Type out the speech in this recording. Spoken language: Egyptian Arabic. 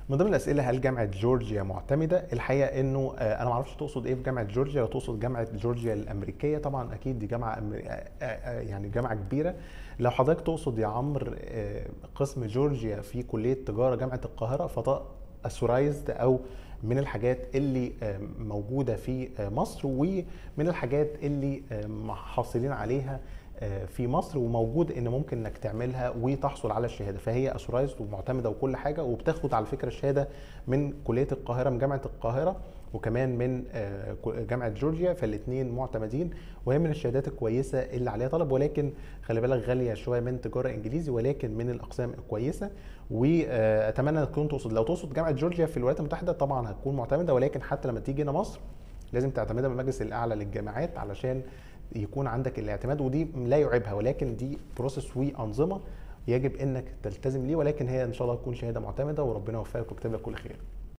من ضمن الاسئله هل جامعه جورجيا معتمده الحقيقه انه آه، انا ما اعرفش تقصد ايه في جامعه جورجيا لو تقصد جامعه جورجيا الامريكيه طبعا اكيد دي جامعه أمري... آه، آه، يعني جامعه كبيره لو حضرتك تقصد يا عمرو آه، قسم جورجيا في كليه تجاره جامعه القاهره فده اسورايزد او من الحاجات اللي آه، موجوده في آه، مصر ومن الحاجات اللي آه، محصلين عليها آه، في مصر وموجود ان ممكن انك تعملها وتحصل على الشهاده فهي اسورايزد ومعتمده وكل حاجه وبتاخد على فكره الشهاده من كليه القاهره من جامعه القاهره وكمان من آه، جامعه جورجيا فالاثنين معتمدين وهي من الشهادات الكويسه اللي عليها طلب ولكن خلي بالك غاليه شويه من تجاره انجليزي ولكن من الاقسام الكويسه واتمنى تكون تقصد لو تقصد جامعه جورجيا في الولايات المتحده طبعا هتكون معتمده ولكن حتى لما تيجي هنا مصر لازم تعتمدها من المجلس الاعلى للجامعات علشان يكون عندك الاعتماد ودي لا يعيبها ولكن دي بروسيس وانظمه يجب انك تلتزم ليه ولكن هي ان شاء الله تكون شهاده معتمده وربنا يوفقك ويكتب لك كل خير